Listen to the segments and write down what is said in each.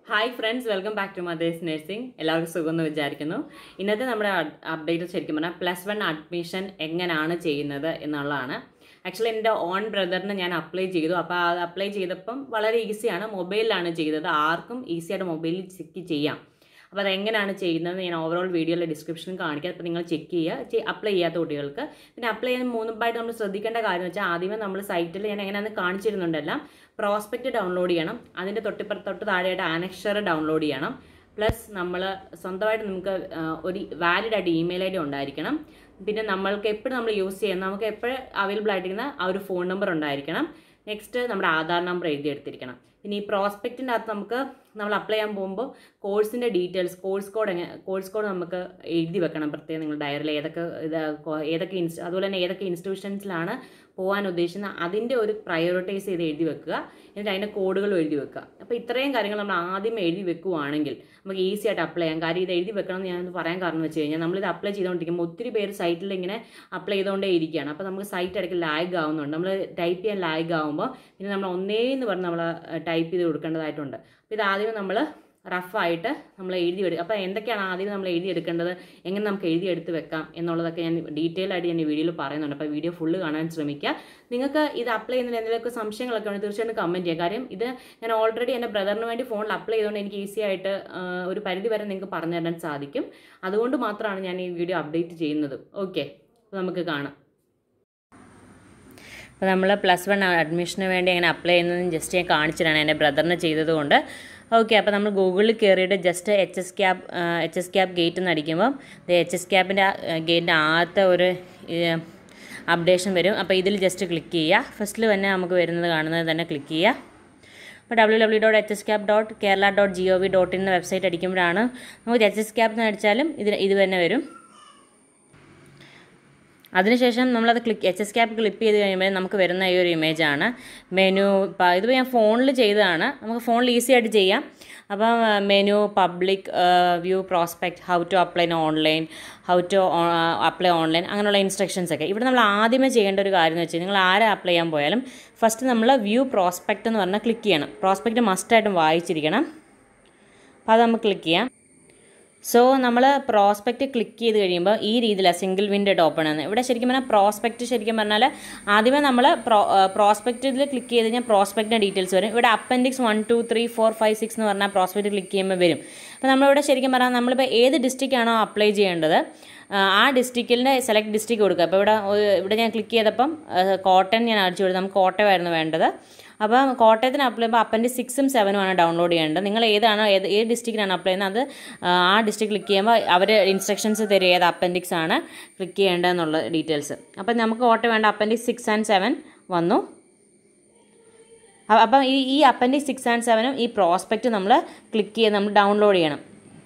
hi friends welcome back to mother's nursing എല്ലാവർക്കും സുഖമെന്ന് വിചാരിക്കുന്നു ഇന്നത്തെ നമ്മുടെ അപ്ഡേറ്റ് ശരിക്കും പറഞ്ഞാൽ പ്ലസ് വൺ അഡ്മിഷൻ എങ്ങനെയാണ് ചെയ്യുന്നത് എന്നുള്ളതാണ് ആക്ച്വലി എൻ്റെ ഓൺ ബ്രദറിന് ഞാൻ അപ്ലൈ ചെയ്തു അപ്പോൾ അത് അപ്ലൈ ചെയ്തപ്പം വളരെ ഈസിയാണ് മൊബൈലിലാണ് ചെയ്തത് ആർക്കും ഈസിയായിട്ട് മൊബൈലിൽ ചെക്ക് ചെയ്യാം അപ്പോൾ അതെങ്ങനെയാണ് ചെയ്യുന്നത് ഞാൻ ഓവറോൾ വീഡിയോയിലെ ഡിസ്ക്രിപ്ഷനിൽ കാണിക്കാം അപ്പോൾ നിങ്ങൾ ചെക്ക് ചെയ്യുക അപ്ലൈ ചെയ്യാത്ത കുട്ടികൾക്ക് പിന്നെ അപ്ലൈ ചെയ്യുന്ന മൂന്നുമ്പായിട്ട് നമ്മൾ ശ്രദ്ധിക്കേണ്ട കാര്യം എന്ന് വെച്ചാൽ ആദ്യമേ നമ്മൾ സൈറ്റിൽ ഞാൻ എങ്ങനെയാണെന്ന് കാണിച്ചിരുന്നുണ്ടെല്ലാം പ്രോസ്പെക്റ്റ് ഡൗൺലോഡ് ചെയ്യണം അതിൻ്റെ തൊട്ടിപ്പുറ തൊട്ട് താഴെയായിട്ട് ആനക്ഷർ ഡൗൺലോഡ് ചെയ്യണം പ്ലസ് നമ്മൾ സ്വന്തമായിട്ട് നമുക്ക് ആ, ഒരു വാലിഡ് ആയിട്ട് ഇമെയിൽ ഐ ഡി ഉണ്ടായിരിക്കണം പിന്നെ നമ്മൾക്ക് എപ്പോഴും നമ്മൾ യൂസ് ചെയ്യുന്ന നമുക്ക് എപ്പോഴും അവൈലബിൾ ആയിട്ടിരിക്കുന്ന ആ ഒരു ഫോൺ നമ്പർ ഉണ്ടായിരിക്കണം നെക്സ്റ്റ് നമ്മുടെ ആധാർ നമ്പർ എഴുതിയെടുത്തിരിക്കണം പിന്നെ ഈ പ്രോസ്പെക്റ്റിൻ്റെ അകത്ത് നമുക്ക് നമ്മൾ അപ്ലൈ ചെയ്യാൻ പോകുമ്പോൾ കോഴ്സിൻ്റെ ഡീറ്റെയിൽസ് കോഴ്സ് കോഡ് എങ്ങനെ കോഴ്സ് കോഡ് നമുക്ക് എഴുതി വെക്കണം പ്രത്യേകം നിങ്ങൾ ഡയറിയിൽ ഏതൊക്കെ ഇത് കൊ- ഏതൊക്കെ ഇൻസ് അതുപോലെ തന്നെ ഏതൊക്കെ ഇൻസ്റ്റിറ്റ്യൂഷൻസിലാണ് പോകാൻ ഉദ്ദേശിക്കുന്നത് അതിൻ്റെ ഒരു പ്രയോറിറ്റൈസ് ചെയ്ത് എഴുതി വെക്കുക എന്നിട്ട് അതിൻ്റെ കോഡുകളും എഴുതി വെക്കുക അപ്പോൾ ഇത്രയും കാര്യങ്ങൾ നമ്മൾ ആദ്യം എഴുതി വെക്കുവാണെങ്കിൽ നമുക്ക് ഈസി ആയിട്ട് അപ്ലൈ ചെയ്യാം കാര്യം ഇത് എഴുതി വെക്കണം എന്ന് ഞാനത് പറയാൻ കാരണം എന്ന് വെച്ച് കഴിഞ്ഞാൽ നമ്മളിത് അപ്ലൈ ചെയ്തുകൊണ്ടിരിക്കുമ്പോൾ ഒത്തിരി പേര് സൈറ്റിൽ ഇങ്ങനെ അപ്ലൈ ചെയ്തുകൊണ്ടേ ഇരിക്കുകയാണ് അപ്പോൾ നമുക്ക് സൈറ്റ് ഇടയ്ക്ക് ലാഗ് ആവുന്നുണ്ട് നമ്മൾ ടൈപ്പ് ചെയ്യാൻ ലാഗ് ആവുമ്പോൾ പിന്നെ നമ്മൾ ഒന്നേന്ന് പറഞ്ഞ് നമ്മൾ ടൈപ്പ് ചെയ്ത് കൊടുക്കേണ്ടതായിട്ടുണ്ട് അപ്പോൾ ഇത് ആദ്യമേ നമ്മൾ റഫായിട്ട് നമ്മൾ എഴുതി എടുക്കുക അപ്പോൾ എന്തൊക്കെയാണ് ആദ്യം നമ്മൾ എഴുതി എടുക്കേണ്ടത് എങ്ങനെ നമുക്ക് എഴുതി എടുത്ത് വെക്കാം എന്നുള്ളതൊക്കെ ഞാൻ ഡീറ്റെയിൽ ആയിട്ട് ഞാൻ ഈ വീഡിയോയിൽ പറയുന്നുണ്ട് അപ്പോൾ വീഡിയോ ഫുള്ള് കാണാൻ ശ്രമിക്കുക നിങ്ങൾക്ക് ഇത് അപ്ലൈ ചെയ്യുന്നതിൽ എന്തെങ്കിലുമൊക്കെ സംശയങ്ങളൊക്കെ ഉണ്ടെങ്കിൽ തീർച്ചയായിട്ടും കമൻറ്റ് ചെയ്യുക കാര്യം ഇത് ഞാൻ ഓൾറെഡി എൻ്റെ ബ്രദറിന് വേണ്ടി ഫോണിൽ അപ്ലൈ ചെയ്തുകൊണ്ട് എനിക്ക് ഈസി ആയിട്ട് ആ, ഒരു പരിധി വരെ നിങ്ങൾക്ക് പറഞ്ഞു തരാൻ സാധിക്കും അതുകൊണ്ട് മാത്രമാണ് ഞാൻ ഈ വീഡിയോ അപ്ഡേറ്റ് ചെയ്യുന്നത് ഓക്കെ അപ്പോൾ നമുക്ക് കാണാം അപ്പോൾ നമ്മൾ പ്ലസ് വൺ അഡ്മിഷന് വേണ്ടി എങ്ങനെ അപ്ലൈ ചെയ്യുന്നതെന്ന് ജസ്റ്റ് ഞാൻ കാണിച്ചിട്ടാണ് എൻ്റെ ബ്രദറിന് ചെയ്തതുകൊണ്ട് ഓക്കെ അപ്പോൾ നമ്മൾ ഗൂഗിളിൽ കയറിയിട്ട് just H S cap H S cap gate എന്ന് അടിക്കുമ്പം എച്ച് എസ് ക്യാബിൻ്റെ ഗേറ്റിൻ്റെ ആദ്യത്തെ ഒരു അപ്ഡേഷൻ വരും അപ്പോൾ ഇതിൽ ജസ്റ്റ് ക്ലിക്ക് ചെയ്യുക ഫസ്റ്റിൽ തന്നെ നമുക്ക് വരുന്നത് കാണുന്നത് തന്നെ ക്ലിക്ക് ചെയ്യുക അപ്പോൾ W W dot H S cap dot Kerala dot G O V dot in എന്ന വെബ്സൈറ്റ് അടിക്കുമ്പോഴാണ് നമുക്ക് എച്ച് എസ് ക്യാബ് എന്ന് അടിച്ചാലും ഇത് ഇത് തന്നെ വരും അതിനുശേഷം നമ്മളത് click H S cap click ചെയ്ത് കഴിയുമ്പോൾ നമുക്ക് വരുന്ന ഈ ഒരു ഇമേജാണ് മെനു ഇതിപ്പോൾ ഞാൻ ഫോണിൽ ചെയ്തതാണ് നമുക്ക് ഫോണിൽ ഈസി ആയിട്ട് ചെയ്യാം അപ്പം menu public view prospect how to apply online how to apply online അങ്ങനെയുള്ള ഇൻസ്ട്രക്ഷൻസ് ഒക്കെ ഇവിടെ നമ്മൾ ആദ്യമേ ചെയ്യേണ്ട ഒരു കാര്യം എന്ന് വെച്ചാൽ നിങ്ങൾ ആരെ അപ്ലൈ ചെയ്യാൻ പോയാലും ഫസ്റ്റ് നമ്മൾ വ്യൂ പ്രോസ്പെക്റ്റ് എന്ന് പറഞ്ഞാൽ ക്ലിക്ക് ചെയ്യണം പ്രോസ്പെക്റ്റ് മസ്റ്റായിട്ടും വായിച്ചിരിക്കണം അപ്പോൾ അത് നമുക്ക് ക്ലിക്ക് ചെയ്യാം സോ നമ്മൾ പ്രോസ്പെക്റ്റ് ക്ലിക്ക് ചെയ്ത് കഴിയുമ്പോൾ ഈ രീതിയിലാണ് സിംഗിൾ വിൻഡോ ഓപ്പൺ ആണ് ഇവിടെ ശരിക്കും പറഞ്ഞാൽ പ്രോസ്പെക്റ്റ് ശരിക്കും പറഞ്ഞാൽ ആദ്യമേ നമ്മൾ പ്രോ പ്രോസ്പെക്റ്റിൽ ക്ലിക്ക് ചെയ്ത് കഴിഞ്ഞാൽ പ്രോസ്പെക്റ്റിൻ്റെ ഡീറ്റെയിൽസ് വരും ഇവിടെ appendix one two three four five six എന്ന് പറഞ്ഞാൽ പ്രോസ്പെക്റ്റ് ക്ലിക്ക് ചെയ്യുമ്പോൾ വരും അപ്പോൾ നമ്മളിവിടെ ശരിക്കും പറഞ്ഞാൽ നമ്മളിപ്പോൾ ഏത് ഡിസ്ട്രിക്റ്റാണോ അപ്ലൈ ചെയ്യേണ്ടത് ആ ഡിസ്ട്രിക്റ്റിൻ്റെ സെലക്ട് ഡിസ്ട്രിക്ട് കൊടുക്കുക അപ്പോൾ ഇവിടെ ഒരു- ഇവിടെ ഞാൻ ക്ലിക്ക് ചെയ്തപ്പം കോട്ടയം ഞാൻ അടിച്ചു കൊടുത്തു നമുക്ക് കോട്ടയമായിരുന്നു വേണ്ടത് അപ്പോൾ കോട്ടയത്തിന് അപ്ലൈ ചെയ്യുമ്പോൾ അപ്പൻ്റെ സിക്സും സെവനും ആണ് ഡൗൺലോഡ് ചെയ്യേണ്ടത് നിങ്ങൾ ഏതാണോ ഏത് ഏത് ഡിസ്ട്രിക്റ്റിനാണ് അപ്ലൈ ചെയ്യുന്നത് അത് ആ ഡിസ്ട്രിക്ട് ക്ലിക്ക് ചെയ്യുമ്പോൾ അവർ ഇൻസ്ട്രക്ഷൻസ് തരും ഏത് അപ്പൻഡിക്സ് ആണ് ക്ലിക്ക് ചെയ്യേണ്ടതെന്നുള്ള ഡീറ്റെയിൽസ് അപ്പം നമുക്ക് കോട്ടയം വേണ്ട അപ്പൻഡിക്സ് സിക്സ് ആൻഡ് സെവൻ വന്നു അ- അപ്പം ഈ ഈ അപ്പൻഡിക്സ് സിക്സ് ആൻഡ് സെവനും ഈ പ്രോസ്പെക്റ്റ് നമ്മൾ ക്ലിക്ക് ചെയ്ത് നമ്മൾ ഡൗൺലോഡ് ചെയ്യണം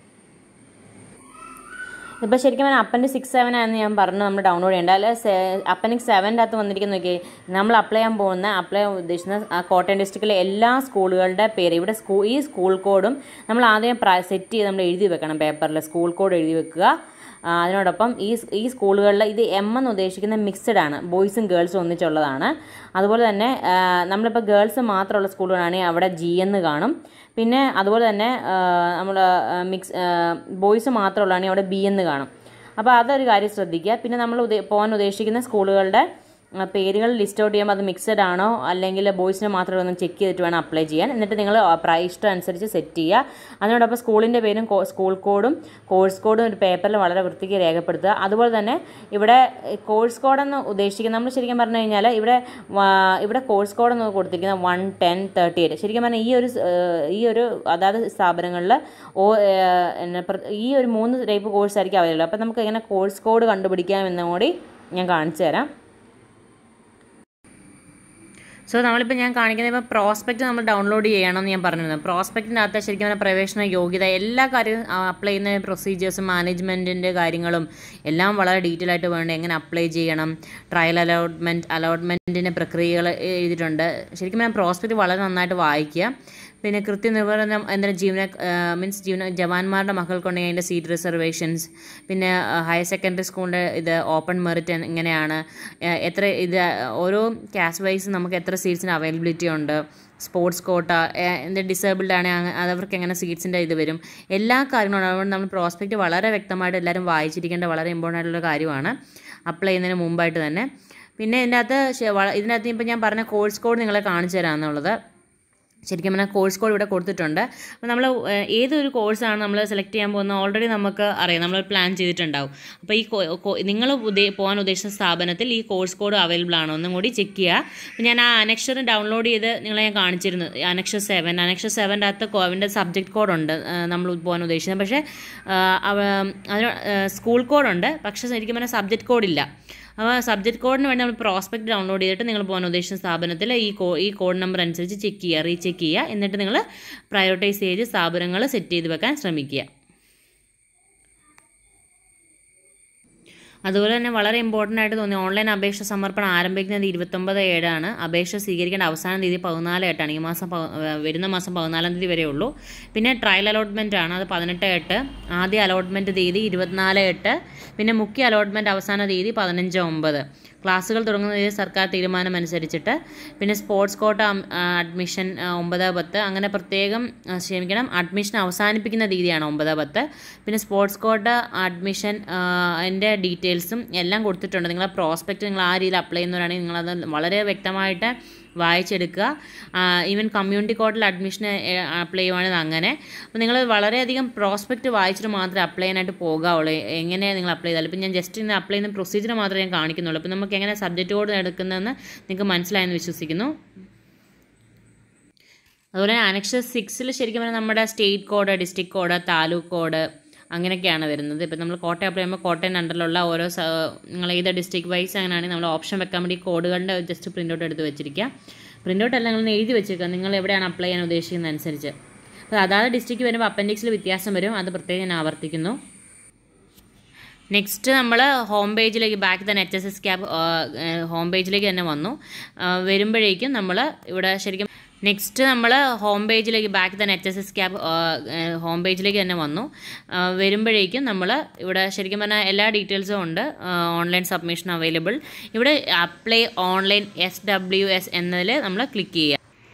ഇപ്പോൾ ശരിക്കും പറഞ്ഞാൽ അപ്പൻ്റെ സിക്സ് സെവൻ ആണെന്ന് ഞാൻ പറഞ്ഞു നമ്മൾ ഡൗൺലോഡ് ചെയ്യേണ്ട അല്ല അപ്പനിക് സെവൻ്റെ അകത്ത് വന്നിരിക്കുന്ന നോക്കി നമ്മൾ അപ്ലൈ ചെയ്യാൻ പോകുന്ന അപ്ലൈ ചെയ്യാൻ ഉദ്ദേശിക്കുന്ന ആ കോട്ടയം ഡിസ്ട്രിക്റ്റിലെ എല്ലാ സ്കൂളുകളുടെ പേര് ഇവിടെ സ്കൂ ഈ സ്കൂൾ കോഡും നമ്മൾ ആദ്യം സെറ്റ് ചെയ്ത് നമ്മൾ എഴുതി വെക്കണം പേപ്പറിൽ സ്കൂൾ കോഡ് എഴുതി വെക്കുക ആ, അതിനോടൊപ്പം ഈ സ് ഈ സ്കൂളുകളിൽ ഇത് എം എന്ന് ഉദ്ദേശിക്കുന്ന മിക്സഡ് ആണ് ബോയ്സും ഗേൾസും ഒന്നിച്ചുള്ളതാണ് അതുപോലെ തന്നെ ആ, നമ്മളിപ്പോൾ ഗേൾസ് മാത്രമുള്ള സ്കൂളുകളാണെങ്കിൽ അവിടെ ജി എന്ന് കാണും പിന്നെ അതുപോലെ തന്നെ നമ്മൾ മിക്സ് ബോയ്സ് മാത്രമുള്ളതാണെങ്കിൽ അവിടെ ബി എന്ന് കാണും അപ്പോൾ അതൊരു കാര്യം ശ്രദ്ധിക്കുക പിന്നെ നമ്മൾ ഉദ്ദേ പോകാൻ ഉദ്ദേശിക്കുന്ന സ്കൂളുകളുടെ ആ, പേരുകൾ ലിസ്റ്റ് ഔട്ട് ചെയ്യുമ്പോൾ അത് മിക്സഡ് ആണോ അല്ലെങ്കിൽ ബോയ്സിന് മാത്രമേ ഒന്ന് ചെക്ക് ചെയ്തിട്ട് വേണം അപ്ലൈ ചെയ്യാൻ എന്നിട്ട് നിങ്ങൾ ഇഷ്ടം അനുസരിച്ച് സെറ്റ് ചെയ്യുക അതിനോടൊപ്പം സ്കൂളിൻ്റെ പേരും കോ- സ്കൂൾ കോഡും കോഴ്സ് കോഡും ഒരു പേപ്പറിൽ വളരെ വൃത്തിക്ക് രേഖപ്പെടുത്തുക അതുപോലെ തന്നെ ഇവിടെ കോഴ്സ് കോഡെന്ന് ഉദ്ദേശിക്കുന്നത് നമ്മൾ ശരിക്കും പറഞ്ഞു കഴിഞ്ഞാൽ ഇവിടെ വാ- ഇവിടെ കോഴ്സ് കോഡെന്ന് കൊടുത്തിരിക്കുന്നത് വൺ ടെൻ തേർട്ടി എയ്റ്റ് ശരിക്കും പറഞ്ഞാൽ ഈ ഒരു സ്- ഏഹ് ഈ ഒരു അതാത് സ്ഥാപനങ്ങളിൽ ഓ ഏഹ് എന്നെ പ്ര- ഈ ഒരു മൂന്ന് ടൈപ്പ് കോഴ്സ് ആയിരിക്കും അവൈലബിൾ അപ്പോൾ നമുക്ക് എങ്ങനെ കോഴ്സ് കോഡ് കണ്ടുപിടിക്കാം എന്നും കൂടി ഞാൻ കാണിച്ചു തരാം സോ നമ്മളിപ്പോൾ ഞാൻ കാണിക്കുന്നത് ഇപ്പോൾ പ്രോസ്പെക്റ്റ് നമ്മൾ ഡൗൺലോഡ് ചെയ്യണം എന്ന് ഞാൻ പറഞ്ഞിരുന്നു പ്രോസ്പെക്റ്റിൻ്റെ അകത്ത് ശരിക്കും പറഞ്ഞാൽ പ്രവേശന യോഗ്യത എല്ലാ കാര്യവും അപ്ലൈ ചെയ്യുന്ന പ്രൊസീജിയേഴ്സും മാനേജ്മെൻറ്റിൻ്റെ കാര്യങ്ങളും എല്ലാം വളരെ ഡീറ്റെയിൽ ആയിട്ട് വേണ്ട എങ്ങനെ അപ്ലൈ ചെയ്യണം ട്രയൽ അലോട്ട്മെൻറ്റ് അലോട്ട്മെൻറ്റിൻ്റെ പ്രക്രിയകൾ എഴുതിയിട്ടുണ്ട് ശരിക്കും പറഞ്ഞാൽ പ്രോസ്പെക്റ്റ് വളരെ നന്നായിട്ട് വായിക്കുക പിന്നെ കൃത്യനിർവഹണം എന്താ ജീവന മീൻസ് ജീവന ജവാന്മാരുടെ മക്കൾക്കുണ്ടെങ്കിൽ അതിൻ്റെ സീറ്റ് റിസർവേഷൻസ് പിന്നെ ഹയർ സെക്കൻഡറി സ്കൂളിൻ്റെ ഇത് ഓപ്പൺ മെറിറ്റ് എങ്ങനെയാണ് ഏഹ് എത്ര ഇത് ഓരോ കാസ്റ്റ് വൈസ് നമുക്ക് എത്ര സീറ്റ്സിന് അവൈലബിലിറ്റി ഉണ്ട് സ്പോർട്സ് കോട്ട എന്ത് ഡിസേബിൾഡ് ആണ് അങ്ങ- അതവർക്ക് എങ്ങനെ സീറ്റ്സിൻ്റെ ഇത് വരും എല്ലാ കാര്യങ്ങളും അതുകൊണ്ട് നമ്മൾ പ്രോസ്പെക്റ്റ് വളരെ വ്യക്തമായിട്ട് എല്ലാവരും വായിച്ചിരിക്കേണ്ട വളരെ ഇമ്പോർട്ടൻ്റ് ആയിട്ടുള്ള കാര്യമാണ് അപ്ലൈ ചെയ്യുന്നതിന് മുമ്പായിട്ട് തന്നെ പിന്നെ ഇതിൻ്റെ അകത്ത് ശ- വള- ഇതിനകത്ത് ഇപ്പോൾ ഞാൻ പറഞ്ഞ കോഴ്സ് കോഡ് നിങ്ങളെ കാണിച്ചു തരാമെന്നുള്ളത് ശരിക്കും പറഞ്ഞാൽ കോഴ്സ് കോഡ് ഇവിടെ കൊടുത്തിട്ടുണ്ട് അപ്പോൾ നമ്മൾ ഏഹ്, ഏതൊരു കോഴ്സാണ് നമ്മൾ സെലക്ട് ചെയ്യാൻ പോകുന്നത് ഓൾറെഡി നമുക്ക് അറിയാം നമ്മൾ പ്ലാൻ ചെയ്തിട്ടുണ്ടാവും അപ്പോൾ ഈ നിങ്ങൾ ഉദ്ദേ പോകാൻ ഉദ്ദേശിച്ച സ്ഥാപനത്തിൽ ഈ കോഴ്സ് കോഡ് അവൈലബിൾ ആണോ ഒന്നും കൂടി ചെക്ക് ചെയ്യുക അപ്പോൾ ഞാൻ ആ അനക്ഷർ ഡൗൺലോഡ് ചെയ്ത് നിങ്ങളെ ഞാൻ കാണിച്ചിരുന്നു അനക്ഷർ സെവൻ അനക്ഷർ സെവൻ്റെ അകത്ത് കോ- അതിൻ്റെ സബ്ജക്റ്റ് കോഡുണ്ട് നമ്മൾ പോകാൻ ഉദ്ദേശിച്ചത് പക്ഷേ ആഹ്, അവ അതിന് സ്കൂൾ കോഡുണ്ട് പക്ഷേ ശരിക്കും പറഞ്ഞാൽ സബ്ജക്റ്റ് കോഡില്ല അപ്പോൾ സബ്ജക്റ്റ് കോഡിന് വേണ്ടി നമ്മൾ പ്രോസ്പെക്ട് ഡൗൺലോഡ് ചെയ്തിട്ട് നിങ്ങൾ പോകാൻ ഉദ്ദേശിക്കുന്ന സ്ഥാപനത്തിൽ ഈ കോ ഈ കോഡ് നമ്പർ അനുസരിച്ച് ചെക്ക് ചെയ്യുക റീചെക്ക് ചെയ്യുക എന്നിട്ട് നിങ്ങൾ പ്രയോറിറ്റൈസ് ചെയ്ത് സ്ഥാപനങ്ങൾ സെറ്റ് ചെയ്ത് വെക്കാൻ ശ്രമിക്കുക അതുപോലെ തന്നെ വളരെ ഇമ്പോർട്ടൻ്റ് ആയിട്ട് തോന്നി ഓൺലൈൻ അപേക്ഷ സമർപ്പണം ആരംഭിക്കുന്നത് ഇരുപത്തൊമ്പത് ഏഴാണ് അപേക്ഷ സ്വീകരിക്കേണ്ട അവസാന തീയതി പതിനാല് എട്ടാണ് ഈ മാസം പ- വരുന്ന മാസം പതിനാലാം തീയതി വരെ ഉള്ളൂ പിന്നെ ട്രയൽ അലോട്ട്മെൻ്റ് ആണ് അത് പതിനെട്ട് എട്ട് ആദ്യ അലോട്ട്മെൻറ്റ് തീയതി ഇരുപത്തിനാല് എട്ട് പിന്നെ മുഖ്യ അലോട്ട്മെൻറ്റ് അവസാന തീയതി പതിനഞ്ച് ഒമ്പത് ക്ലാസ്സുകൾ തുടങ്ങുന്ന തീയതി സർക്കാർ തീരുമാനം അനുസരിച്ചിട്ട് പിന്നെ സ്പോർട്സ് കോട്ട അം- ആ, അഡ്മിഷൻ ആ, ഒമ്പത് പത്ത് അങ്ങനെ പ്രത്യേകം ആ, ക്ഷമിക്കണം അഡ്മിഷൻ അവസാനിപ്പിക്കുന്ന തീയതിയാണ് ഒമ്പത് പത്ത് പിന്നെ സ്പോർട്സ് കോട്ട അഡ്മിഷൻ അതിൻ്റെ ഡീറ്റെയിൽസും എല്ലാം കൊടുത്തിട്ടുണ്ട് നിങ്ങളെ പ്രോസ്പെക്റ്റ് നിങ്ങൾ ആ രീതിയിൽ അപ്ലൈ ചെയ്യുന്നവരാണെങ്കിൽ നിങ്ങളത് വളരെ വ്യക്തമായിട്ട് വായിച്ചെടുക്കുക ഈവൻ കമ്മ്യൂണിറ്റി കോട്ടിൽ അഡ്മിഷന് അപ്ലൈ ചെയ്യുവാണെങ്കിൽ അങ്ങനെ അപ്പോൾ നിങ്ങൾ വളരെയധികം പ്രോസ്പെക്റ്റ് വായിച്ചിട്ട് മാത്രമേ അപ്ലൈ ചെയ്യാനായിട്ട് പോകാവുള്ളൂ എ- എങ്ങനെ നിങ്ങൾ അപ്ലൈ ചെയ്താലും ഇപ്പം ഞാൻ ജസ്റ്റ് ഇന്ന് അപ്ലൈ ചെയ്യുന്ന പ്രൊസീജിയർ മാത്രമേ ഞാൻ കാണിക്കുന്നുള്ളൂ അപ്പോൾ നമുക്ക് എങ്ങനെ സബ്ജക്റ്റ് കോഡ് എടുക്കുന്നതെന്ന് നിങ്ങൾക്ക് മനസ്സിലായെന്ന് വിശ്വസിക്കുന്നു അതുപോലെ തന്നെ അനക്ഷർ സിക്സിൽ ശരിക്കും പറഞ്ഞാൽ നമ്മുടെ state code district code taluk code അങ്ങനെയൊക്കെയാണ് വരുന്നത് ഇപ്പം നമ്മൾ കോട്ടയം അപ്ലൈ ചെയ്യുമ്പോൾ കോട്ടയം അണ്ടറിലുള്ള ഓരോ സ- നിങ്ങൾ ഏത് ഡിസ്ട്രിക്ട് വൈസ് അങ്ങനെയാണെങ്കിൽ നമ്മൾ ഓപ്ഷൻ വെക്കാൻ വേണ്ടി കോഡുകളുടെ ജസ്റ്റ് പ്രിൻ്റ് ഔട്ട് എടുത്ത് വെച്ചിരിക്കുക പ്രിൻ്റ് ഔട്ട് എല്ലാം നിങ്ങൾ എഴുതി വെച്ചേക്കുക നിങ്ങൾ എവിടെയാണ് അപ്ലൈ ചെയ്യാൻ ഉദ്ദേശിക്കുന്നത് അനുസരിച്ച് അപ്പോൾ അതാത് ഡിസ്ട്രിക്ട് വരുമ്പോൾ അപ്പൻഡിക്സിൽ വ്യത്യാസം വരും അത് പ്രത്യേകം ഞാൻ ആവർത്തിക്കുന്നു നെക്സ്റ്റ് നമ്മൾ ഹോം പേജിലേക്ക് ബാക്ക് തന്നെ H S S cap home പേജിലേക്ക് തന്നെ വന്നു ആ, വരുമ്പോഴേക്കും നമ്മൾ ഇവിടെ ശരിക്കും നെക്സ്റ്റ് നമ്മൾ ഹോം പേജിലേക്ക് ബാക്ക് തന്നെ H S S cap home പേജിലേക്ക് തന്നെ വന്നു ആ, വരുമ്പോഴേക്കും നമ്മൾ ഇവിടെ ശരിക്കും പറഞ്ഞാൽ എല്ലാ ഡീറ്റെയിൽസും ഉണ്ട് ഓൺലൈൻ സബ്മിഷൻ അവൈലബിൾ ഇവിടെ apply online S W S എന്നതിൽ നമ്മൾ ക്ലിക്ക് ചെയ്യുക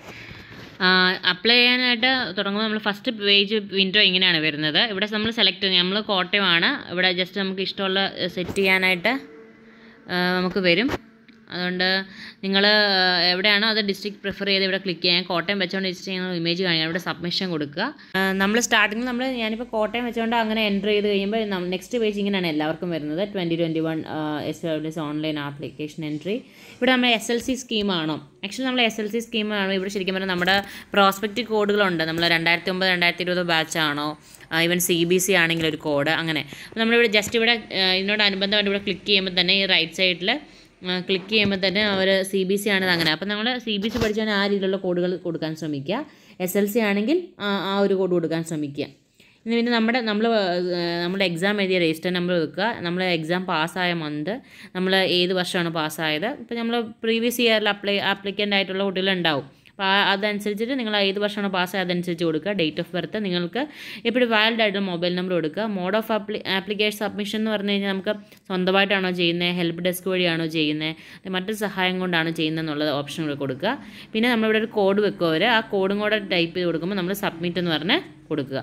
അപ്ലൈ ചെയ്യാനായിട്ട് തുടങ്ങുമ്പോൾ നമ്മൾ ഫസ്റ്റ് പേജ് വിൻഡോ ഇങ്ങനെയാണ് വരുന്നത് ഇവിടെ നമ്മൾ സെലക്ട് ചെയ്യുന്നത് നമ്മൾ കോട്ടയമാണ് ഇവിടെ ജസ്റ്റ് നമുക്ക് ഇഷ്ടമുള്ള സെറ്റ് ചെയ്യാനായിട്ട് ആ, നമുക്ക് വരും അതുകൊണ്ട് നിങ്ങൾ എവിടെയാണോ അത് ഡിസ്ട്രിക്ട് പ്രിഫർ ചെയ്ത് ഇവിടെ ക്ലിക്ക് ചെയ്യാൻ കോട്ടയം വെച്ചുകൊണ്ട് രജിസ്റ്റർ ചെയ്യുന്ന ഇമേജ് കാണിക്കുക ഇവിടെ സബ്മിഷൻ കൊടുക്കുക നമ്മൾ സ്റ്റാർട്ടിങ്ങിൽ നമ്മൾ ഞാനിപ്പോൾ കോട്ടയം വെച്ചുകൊണ്ട് അങ്ങനെ എൻ്റർ ചെയ്ത് കഴിയുമ്പോൾ നെക്സ്റ്റ് പേജ് ഇങ്ങനെയാണ് എല്ലാവർക്കും വരുന്നത് twenty twenty one S W online application entry ഇവിടെ നമ്മൾ എസ് എൽ സി സ്കീമാണോ ആക്ച്വലി നമ്മൾ എസ് എൽ സി സ്കീമാണ് ഇവിടെ ശരിക്കും പറഞ്ഞാൽ നമ്മുടെ പ്രോസ്പെക്റ്റ് കോഡുകളുണ്ട് നമ്മൾ രണ്ടായിരത്തി ഒമ്പത് രണ്ടായിരത്തി ഇരുപത് ബാച്ചാണോ ഈവൻ സി ബി സി ആണെങ്കിൽ ഒരു കോഡ് അങ്ങനെ അപ്പോൾ നമ്മളിവിടെ ജസ്റ്റ് ഇവിടെ ആ, ഇതിനോട് അനുബന്ധമായിട്ട് ഇവിടെ ക്ലിക്ക് ചെയ്യുമ്പോൾ തന്നെ ഈ റൈറ്റ് സൈഡിൽ ക്ലിക്ക് ചെയ്യുമ്പോൾ തന്നെ അവർ സി ബി സി ആണത് അങ്ങനെ അപ്പോൾ നമ്മൾ സി ബി സി പഠിച്ചാൽ ആ രീതിയിലുള്ള കോഡുകൾ കൊടുക്കാൻ ശ്രമിക്കുക എസ് എൽ സി ആണെങ്കിൽ ആ ആ ഒരു കോഡ് കൊടുക്കാൻ ശ്രമിക്കുക ഇനി പിന്നെ നമ്മുടെ നമ്മൾ നമ്മുടെ എക്സാം എഴുതിയ രജിസ്റ്റർ നമ്പർ വെക്കുക നമ്മൾ എക്സാം പാസ്സായ മന്ത് നമ്മൾ ഏത് വർഷമാണ് പാസ്സായത് ഇപ്പോൾ നമ്മൾ പ്രീവിയസ് ഇയറിൽ അപ്ലൈ ആപ്ലിക്കൻ്റ് ആയിട്ടുള്ള കുട്ടികളുണ്ടാവും അപ്പോൾ ആ അതനുസരിച്ചിട്ട് നിങ്ങൾ ഏത് വർഷമാണോ പാസ്സായത് അതനുസരിച്ച് കൊടുക്കുക ഡേറ്റ് ഓഫ് ബർത്ത് നിങ്ങൾക്ക് എപ്പോഴും വാലിഡ് ആയിട്ടുള്ള മൊബൈൽ നമ്പർ കൊടുക്കുക mode of appli application submission എന്ന് പറഞ്ഞു കഴിഞ്ഞാൽ നമുക്ക് സ്വന്തമായിട്ടാണോ ചെയ്യുന്നത് ഹെൽപ്പ് ഡെസ്ക് വഴിയാണോ ചെയ്യുന്നത് മറ്റൊരു സഹായം കൊണ്ടാണോ ചെയ്യുന്നത് എന്നുള്ളത് ഓപ്ഷൻ ഇവിടെ കൊടുക്കുക പിന്നെ നമ്മളിവിടെ ഒരു കോഡ് വെക്കുക അവർ ആ കോഡും കൂടെ ടൈപ്പ് ചെയ്ത് കൊടുക്കുമ്പോൾ നമ്മൾ സബ്മിറ്റ് എന്ന് പറഞ്ഞ് കൊടുക്കുക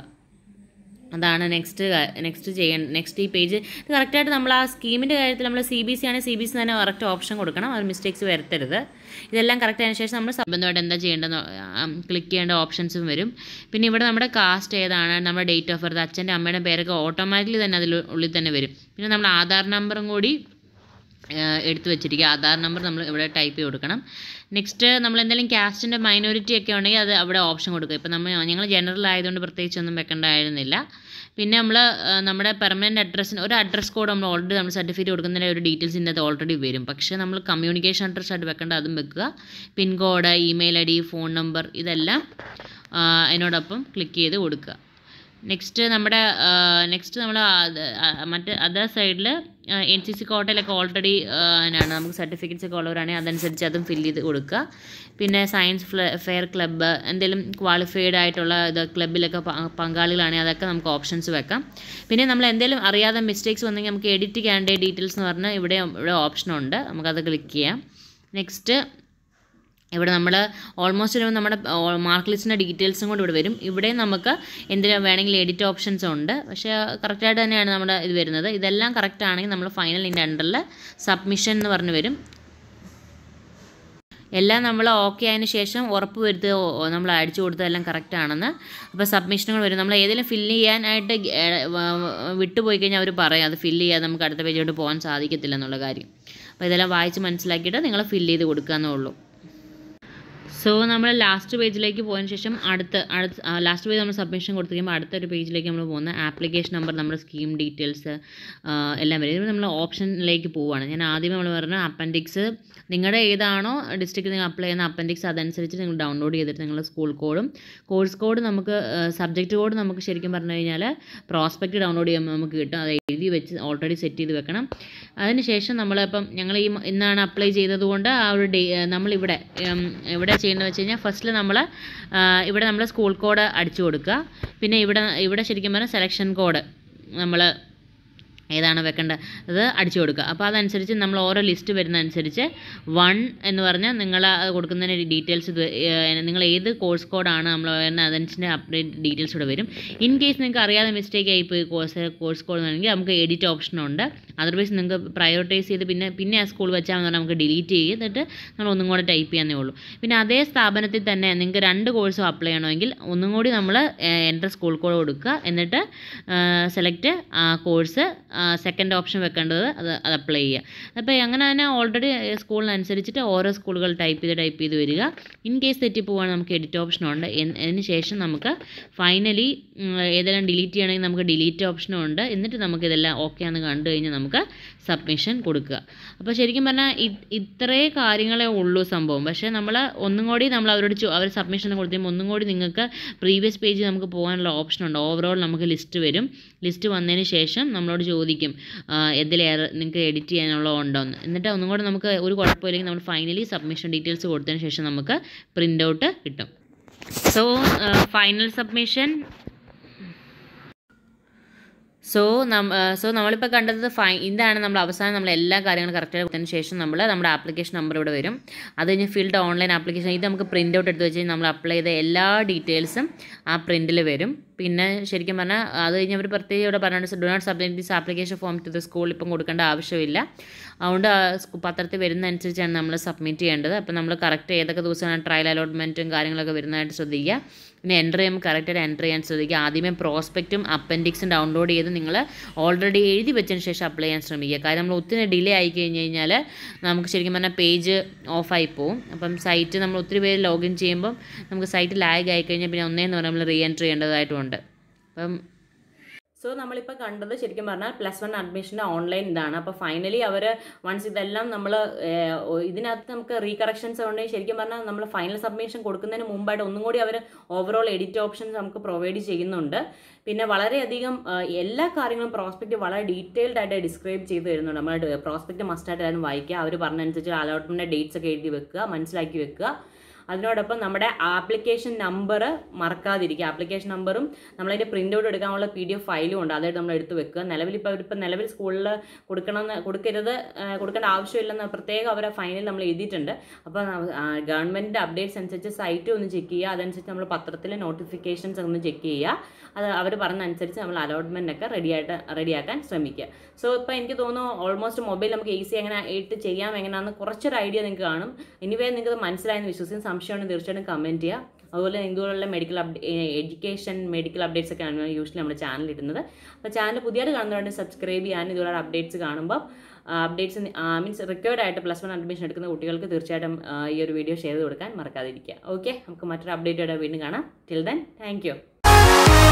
അതാണ് നെക്സ്റ്റ് നെക്സ്റ്റ് ചെയ്യണം നെക്സ്റ്റ് ഈ പേജ് ഇത് കറക്റ്റായിട്ട് നമ്മൾ ആ സ്കീമിൻ്റെ കാര്യത്തിൽ നമ്മൾ സി ബി സി ആണെങ്കിൽ സി ബി സി തന്നെ കറക്റ്റ് ഓപ്ഷൻ കൊടുക്കണം അത് മിസ്റ്റേക്സ് വരുത്തരുത് ഇതെല്ലാം കറക്റ്റ് ആയതിനു ശേഷം നമ്മൾ സംബന്ധമായിട്ട് എന്താ ചെയ്യേണ്ടതെന്ന് ക്ലിക്ക് ചെയ്യേണ്ട ഓപ്ഷൻസും വരും പിന്നെ ഇവിടെ നമ്മുടെ കാസ്റ്റ് ഏതാണ് നമ്മുടെ ഡേറ്റ് ഓഫ് ബർത്ത് അച്ഛൻ്റെ അമ്മയുടെ പേരൊക്കെ ഓട്ടോമാറ്റിക്കലി തന്നെ അതിൽ ഉള്ളിൽ തന്നെ വരും പിന്നെ നമ്മൾ ആധാർ നമ്പറും കൂടി ഏഹ് എടുത്ത് വെച്ചിരിക്കുക ആധാർ നമ്പർ നമ്മൾ ഇവിടെ ടൈപ്പ് ചെയ്ത് കൊടുക്കണം നെക്സ്റ്റ് നമ്മൾ എന്തെങ്കിലും കാസ്റ്റിൻ്റെ മൈനോറിറ്റി ഒക്കെ ഉണ്ടെങ്കിൽ അത് അവിടെ ഓപ്ഷൻ കൊടുക്കുക ഇപ്പോൾ നമ്മൾ ഞങ്ങൾ ജനറൽ ആയതുകൊണ്ട് പ്രത്യേകിച്ച് ഒന്നും വെക്കേണ്ടായിരുന്നില്ല പിന്നെ നമ്മൾ നമ്മുടെ പെർമനൻറ്റ് അഡ്രസ്സിന് ഒരു അഡ്രസ് കോഡ് നമ്മൾ ഓൾറെഡി നമ്മൾ സർട്ടിഫിക്കറ്റ് കൊടുക്കുന്നതിൻ്റെ ഒരു ഡീറ്റെയിൽസിൻ്റെ അത് ഓൾറെഡി വരും പക്ഷേ നമ്മൾ കമ്മ്യൂണിക്കേഷൻ അഡ്രസ് ആയിട്ട് വെക്കേണ്ട അതും വെക്കുക pin code email I D phone number ഇതെല്ലാം ആ, അതിനോടൊപ്പം ക്ലിക്ക് ചെയ്ത് കൊടുക്കുക നെക്സ്റ്റ് നമ്മുടെ നെക്സ്റ്റ് നമ്മൾ മറ്റ് അതർ സൈഡിൽ എൻ സി സി കോട്ടയിലൊക്കെ ഓൾറെഡി എന്നാണ് നമുക്ക് സർട്ടിഫിക്കറ്റ്സ് ഒക്കെ ഉള്ളവരാണെങ്കിൽ അതനുസരിച്ച് അതും ഫില്ല് ചെയ്ത് കൊടുക്കുക പിന്നെ സയൻസ് ഫെയർ ക്ലബ്ബ് എന്തെങ്കിലും ക്വാളിഫൈഡ് ആയിട്ടുള്ള ഇത് ക്ലബ്ബിലൊക്കെ പ- പങ്കാളികളാണെങ്കിൽ അതൊക്കെ നമുക്ക് ഓപ്ഷൻസ് വെക്കാം പിന്നെ നമ്മൾ എന്തെങ്കിലും അറിയാതെ മിസ്റ്റേക്സ് വന്നെങ്കിൽ നമുക്ക് എഡിറ്റ് ക്യാൻഡിഡേറ്റ് ഡീറ്റെയിൽസ് എന്ന് പറഞ്ഞാൽ ഇവിടെ ഇവിടെ ഓപ്ഷനുണ്ട് നമുക്കത് ക്ലിക്ക് ചെയ്യാം നെക്സ്റ്റ് ഇവിടെ നമ്മൾ ഓൾമോസ്റ്റ് വരുമ്പോൾ നമ്മുടെ മാർക്ക് ലിസ്റ്റിൻ്റെ ഡീറ്റെയിൽസും കൂടി ഇവിടെ വരും ഇവിടെ നമുക്ക് എന്തിനാ വേണമെങ്കിൽ എഡിറ്റ് ഓപ്ഷൻസ് ഉണ്ട് പക്ഷേ കറക്റ്റായിട്ട് തന്നെയാണ് നമ്മുടെ ഇത് വരുന്നത് ഇതെല്ലാം കറക്റ്റ് ആണെങ്കിൽ നമ്മൾ ഫൈനൽ ഇതിൻ്റെ അണ്ടറിൽ സബ്മിഷൻ എന്ന് പറഞ്ഞ് വരും എല്ലാം നമ്മൾ ഓക്കെ ആയതിനു ശേഷം ഉറപ്പ് വരുത്തുക ഓ- ഓ, നമ്മൾ അടിച്ചു കൊടുത്തതെല്ലാം കറക്റ്റ് ആണെന്ന് അപ്പോൾ സബ്മിഷനുകൾ വരും നമ്മൾ ഏതെങ്കിലും ഫില്ല് ചെയ്യാനായിട്ട് ഗ- ഏ, വ- വ- വിട്ടുപോയി കഴിഞ്ഞാൽ അവർ പറയും അത് ഫില്ല് ചെയ്യാതെ നമുക്ക് അടുത്ത പേജിലോട്ട് പോകാൻ സാധിക്കത്തില്ല എന്നുള്ള കാര്യം അപ്പോൾ ഇതെല്ലാം വായിച്ച് മനസ്സിലാക്കിയിട്ട് നിങ്ങൾ ഫില്ല് ചെയ്ത് കൊടുക്കാന്നേ ഉള്ളൂ സോ നമ്മൾ ലാസ്റ്റ് പേജിലേക്ക് പോയതിന് ശേഷം അടുത്ത അടുത്ത ലാസ്റ്റ് പേജ് നമ്മൾ സബ്മിഷൻ കൊടുത്തു കഴിയുമ്പോൾ അടുത്തൊരു പേജിലേക്ക് നമ്മൾ പോകുന്ന ആപ്ലിക്കേഷൻ നമ്പർ നമ്മുടെ സ്കീം ഡീറ്റെയിൽസ് എല്ലാം വരും ഇത് നമ്മൾ ഓപ്ഷനിലേക്ക് പോവുകയാണ് ഞാൻ ആദ്യമേ നമ്മൾ പറഞ്ഞ അപ്പൻഡിക്സ് നിങ്ങളുടെ ഏതാണോ ഡിസ്ട്രിക്റ്റ് നിങ്ങൾ അപ്ലൈ ചെയ്യുന്ന അപ്പൻഡിക്സ് അതനുസരിച്ച് നിങ്ങൾ ഡൗൺലോഡ് ചെയ്തിട്ട് നിങ്ങളുടെ സ്കൂൾ കോഡും കോഴ്സ് കോഡ് നമുക്ക് സബ്ജക്റ്റ് കോഡ് നമുക്ക് ശരിക്കും പറഞ്ഞു കഴിഞ്ഞാൽ പ്രോസ്പെക്റ്റ് ഡൗൺലോഡ് ചെയ്യുമ്പോൾ നമുക്ക് കിട്ടും അത് എഴുതി വെച്ച് ഓൾറെഡി സെറ്റ് ചെയ്ത് വെക്കണം അതിനുശേഷം നമ്മളിപ്പം ഞങ്ങൾ ഈ മ- ഇന്നാണ് അപ്ലൈ ചെയ്തതുകൊണ്ട് ആ ഒരു ഡേ നമ്മളിവിടെ ഉം, ഇവിടെ ചെയ്യേണ്ടത് വെച്ച് കഴിഞ്ഞാൽ ഫസ്റ്റിൽ നമ്മൾ ഇവിടെ നമ്മൾ സ്കൂൾ കോഡ് അടിച്ചു കൊടുക്കുക പിന്നെ ഇവിടെ ഇവിടെ ശരിക്കും പറഞ്ഞാൽ സെലക്ഷൻ കോഡ് നമ്മൾ ഏതാണ് വെക്കേണ്ടത് അത് അടിച്ചു കൊടുക്കുക അപ്പോൾ അതനുസരിച്ച് നമ്മൾ ഓരോ ലിസ്റ്റ് വരുന്ന അനുസരിച്ച് വൺ എന്ന് പറഞ്ഞാൽ നിങ്ങൾ കൊടുക്കുന്നതിന് ഡീറ്റെയിൽസ് ഇത് ഏഹ്, നിങ്ങൾ ഏത് കോഴ്സ് കോഡാണ് നമ്മൾ വരുന്ന അതനുസരിച്ച് അപ്ഡേറ്റ് ഡീറ്റെയിൽസ് ഇവിടെ വരും ഇൻ കേസ് നിങ്ങൾക്ക് അറിയാതെ മിസ്റ്റേക്ക് ആയിപ്പോയി കോഴ്സ് കോഴ്സ് കോഡ് വേണമെങ്കിൽ നമുക്ക് എഡിറ്റ് ഓപ്ഷൻ ഉണ്ട് അതർവൈസ് നിങ്ങൾക്ക് പ്രയോറിറ്റൈസ് ചെയ്ത് പിന്നെ പിന്നെ ആ സ്കൂൾ വെച്ചാൽ മതി നമുക്ക് ഡിലീറ്റ് ചെയ്തിട്ട് നമ്മൾ ഒന്നും കൂടെ ടൈപ്പ് ചെയ്യാനേ ഉള്ളൂ പിന്നെ അതേ സ്ഥാപനത്തിൽ തന്നെ നിങ്ങൾക്ക് രണ്ട് കോഴ്സും അപ്ലൈ ചെയ്യണമെങ്കിൽ ഒന്നും കൂടി നമ്മൾ എൻ്റെ സ്കൂൾ കോഡ് കൊടുക്കുക എന്നിട്ട് സെലക്ട് കോഴ്സ് സെക്കൻഡ് ഓപ്ഷൻ വെക്കേണ്ടത് അത് അത് അപ്ലൈ ചെയ്യുക അപ്പോൾ അങ്ങനെ തന്നെ ഓൾറെഡി സ്കൂളിനനുസരിച്ചിട്ട് ഓരോ സ്കൂളുകൾ ടൈപ്പ് ചെയ്ത് ടൈപ്പ് ചെയ്ത് വരിക ഇൻ കേസ് തെറ്റി പോവുകയാണെങ്കിൽ നമുക്ക് എഡിറ്റ് ഓപ്ഷൻ ഉണ്ട് എൻ- അതിന് ശേഷം നമുക്ക് ഫൈനലി ഏതെല്ലാം ഡിലീറ്റ് ചെയ്യണമെങ്കിൽ നമുക്ക് ഡിലീറ്റ് ഓപ്ഷനും ഉണ്ട് എന്നിട്ട് നമുക്ക് ഇതെല്ലാം ഓക്കെ ആണെന്ന് കണ്ടു കഴിഞ്ഞാൽ നമുക്ക് സബ്മിഷൻ കൊടുക്കുക അപ്പോൾ ശരിക്കും പറഞ്ഞാൽ ഇ- ഇത്രേ കാര്യങ്ങളേ ഉള്ളൂ സംഭവം പക്ഷേ നമ്മൾ ഒന്നും കൂടി നമ്മൾ അവരോട് ചോ- അവർ സബ്മിഷൻ കൊടുത്തുമ്പോൾ ഒന്നും കൂടി നിങ്ങൾക്ക് പ്രീവിയസ് പേജിൽ നമുക്ക് പോകാനുള്ള ഓപ്ഷൻ ഉണ്ട് ഓവറോൾ നമുക്ക് ലിസ്റ്റ് വരും ലിസ്റ്റ് വന്നതിന് ശേഷം നമ്മളോട് ചോദിക്കും എന്തിലേറെ നിങ്ങൾക്ക് എഡിറ്റ് ചെയ്യാനുള്ള ഉണ്ടോ എന്ന് എന്നിട്ട് ഒന്നും കൂടെ നമുക്ക് ഒരു കുഴപ്പമില്ലെങ്കിൽ നമ്മൾ ഫൈനലി സബ്മിഷൻ ഡീറ്റെയിൽസ് കൊടുത്തതിന് ശേഷം നമുക്ക് പ്രിൻ്റ് ഔട്ട് കിട്ടും സോ ഫൈനൽ സബ്മിഷൻ സോ നം സോ നമ്മളിപ്പോൾ കണ്ടത് ഫൈ ഇതാണ് നമ്മൾ അവസാനം നമ്മൾ എല്ലാ കാര്യങ്ങളും കറക്റ്റായി കൊടുത്തതിന് ശേഷം നമ്മൾ നമ്മുടെ ആപ്ലിക്കേഷൻ നമ്പർ ഇവിടെ വരും അത് കഴിഞ്ഞ് ഫിൽഡ് ഓൺലൈൻ ആപ്ലിക്കേഷൻ ഇത് നമുക്ക് പ്രിൻ്റ് ഔട്ട് എടുത്ത് വെച്ച് കഴിഞ്ഞാൽ നമ്മൾ അപ്ലൈ ചെയ്ത എല്ലാ ഡീറ്റെയിൽസും ആ പ്രിൻറ്റിൽ വരും പിന്നെ ശരിക്കും പറഞ്ഞാൽ അത് കഴിഞ്ഞ് അവർ പ്രത്യേകം ഇവിടെ പറഞ്ഞിട്ട് do not submit this application form to the school ഇപ്പം കൊടുക്കേണ്ട ആവശ്യമില്ല അതുകൊണ്ട് ആ സ്കൂ- പത്രത്തിൽ വരുന്ന അനുസരിച്ചാണ് നമ്മൾ സബ്മിറ്റ് ചെയ്യേണ്ടത് അപ്പോൾ നമ്മൾ കറക്റ്റ് ഏതൊക്കെ ദിവസമാണ് ട്രയൽ അലോട്ട്മെൻറ്റും കാര്യങ്ങളൊക്കെ വരുന്നതായിട്ട് ശ്രദ്ധിക്കുക പിന്നെ എൻ്റർ ചെയ്യുമ്പോൾ കറക്റ്റായിട്ട് എൻ്റർ ചെയ്യാൻ ശ്രദ്ധിക്കുക ആദ്യമേ പ്രോസ്പെക്റ്റും അപ്പൻഡിക്സും ഡൗൺലോഡ് ചെയ്ത് നിങ്ങൾ ഓൾറെഡി എഴുതി വെച്ചതിന് ശേഷം അപ്ലൈ ചെയ്യാൻ ശ്രമിക്കുക കാര്യം നമ്മൾ ഒത്തിരി ഡിലേ ആയി കഴിഞ്ഞ് കഴിഞ്ഞാൽ നമുക്ക് ശരിക്കും പറഞ്ഞാൽ പേജ് ഓഫായി പോകും അപ്പം സൈറ്റ് നമ്മൾ ഒത്തിരി പേര് ലോഗിൻ ചെയ്യുമ്പം നമുക്ക് സൈറ്റ് ലാഗ് ആയി കഴിഞ്ഞാൽ പിന്നെ ഒന്നേന്ന് പറഞ്ഞാൽ നമ്മൾ റീ എൻട്രി ചെയ്യേണ്ടതായിട്ടുണ്ട് അപ്പം സോ നമ്മളിപ്പോൾ കണ്ടത് ശരിക്കും പറഞ്ഞാൽ പ്ലസ് വൺ അഡ്മിഷൻ്റെ ഓൺലൈൻ ഇതാണ് അപ്പോൾ ഫൈനലി അവർ വൺസ് ഇതെല്ലാം നമ്മൾ ഇതിനകത്ത് നമുക്ക് റീകറക്ഷൻസ് ഉണ്ടെങ്കിൽ ശരിക്കും പറഞ്ഞാൽ നമ്മൾ ഫൈനൽ സബ്മിഷൻ കൊടുക്കുന്നതിന് മുമ്പായിട്ട് ഒന്നും കൂടി അവർ ഓവറോൾ എഡിറ്റ് ഓപ്ഷൻസ് നമുക്ക് പ്രൊവൈഡ് ചെയ്യുന്നുണ്ട് പിന്നെ വളരെയധികം ആ, എല്ലാ കാര്യങ്ങളും പ്രോസ്പെക്റ്റ് വളരെ ഡീറ്റെയിൽഡ് ആയിട്ട് ഡിസ്ക്രൈബ് ചെയ്ത് തരുന്നുണ്ട് നമ്മൾ പ്രോസ്പെക്റ്റ് മസ്റ്റായിട്ട് എല്ലാവരും വായിക്കുക അവർ പറഞ്ഞനുസരിച്ച് അലോട്ട്മെൻറ്റ് ഡേറ്റ്സ് ഒക്കെ എഴുതി വെക്കുക മനസ്സിലാക്കി വെക്കുക അതിനോടൊപ്പം നമ്മുടെ ആപ്ലിക്കേഷൻ നമ്പർ മറക്കാതിരിക്കുക ആപ്ലിക്കേഷൻ നമ്പറും നമ്മളതിൻ്റെ പ്രിൻ്റ് ഔട്ട് എടുക്കാനുള്ള പി ഡി എഫ് ഫയലും ഉണ്ട് അതായിട്ട് നമ്മൾ എടുത്ത് വെക്കുക നിലവിൽ ഇപ്പോൾ ഇപ്പം നിലവിൽ സ്കൂളിൽ കൊടുക്കണമെന്ന് കൊടുക്കരുത് ആ, കൊടുക്കേണ്ട ആവശ്യമില്ലെന്ന് പ്രത്യേകം അവരെ ഫൈനൽ നമ്മൾ എഴുതിയിട്ടുണ്ട് അപ്പോൾ ഗവൺമെൻറ്റിൻ്റെ അപ്ഡേറ്റ്സ് അനുസരിച്ച് സൈറ്റ് ഒന്ന് ചെക്ക് ചെയ്യുക അതനുസരിച്ച് നമ്മൾ പത്രത്തിലെ നോട്ടിഫിക്കേഷൻസ് ഒന്ന് ചെക്ക് ചെയ്യുക അത് അവർ പറഞ്ഞ അനുസരിച്ച് നമ്മൾ അലോട്ട്മെൻ്റ് ഒക്കെ റെഡിയായിട്ട് റെഡിയാക്കാൻ ശ്രമിക്കുക സോ ഇപ്പോൾ എനിക്ക് തോന്നുന്നു ഓൾമോസ്റ്റ് മൊബൈൽ നമുക്ക് ഈസി എങ്ങനെ ആയിട്ട് ചെയ്യാം എങ്ങനെയാണെന്ന് കുറച്ചൊരു ഐഡിയ നിങ്ങൾക്ക് കാണും എനിവേ നിങ്ങൾക്ക് മനസ്സിലായെന്ന് വിശ്വസിക്കും സംശയമുണ്ടെങ്കിൽ തീർച്ചയായിട്ടും കമൻറ്റ് ചെയ്യുക അതുപോലെ ഇതുപോലുള്ള മെഡിക്കൽ അപ്ഡേ എഡ്യൂക്കേഷൻ മെഡിക്കൽ അപ്ഡേറ്റ്സ് ഒക്കെയാണ് യൂഷ്വലി നമ്മുടെ ചാനൽ ഇടുന്നത് അപ്പോൾ ചാനൽ പുതിയതായിട്ട് കാണുന്നവരുടെ സബ്സ്ക്രൈബ് ചെയ്യാൻ ഇതുപോലെ അപ്ഡേറ്റ്സ് കാണുമ്പോൾ അപ്ഡേറ്റ്സ് മീൻസ് റിക്വയർഡ് ആയിട്ട് പ്ലസ് വൺ അഡ്മിഷൻ എടുക്കുന്ന കുട്ടികൾക്ക് തീർച്ചയായിട്ടും ആ, ഈ ഒരു വീഡിയോ ഷെയർ ചെയ്ത് കൊടുക്കാൻ മറക്കാതിരിക്കുക ഓക്കെ നമുക്ക് മറ്റൊരു അപ്ഡേറ്റോടെ വീണ്ടും കാണാം ടിൽ ദെൻ താങ്ക് യു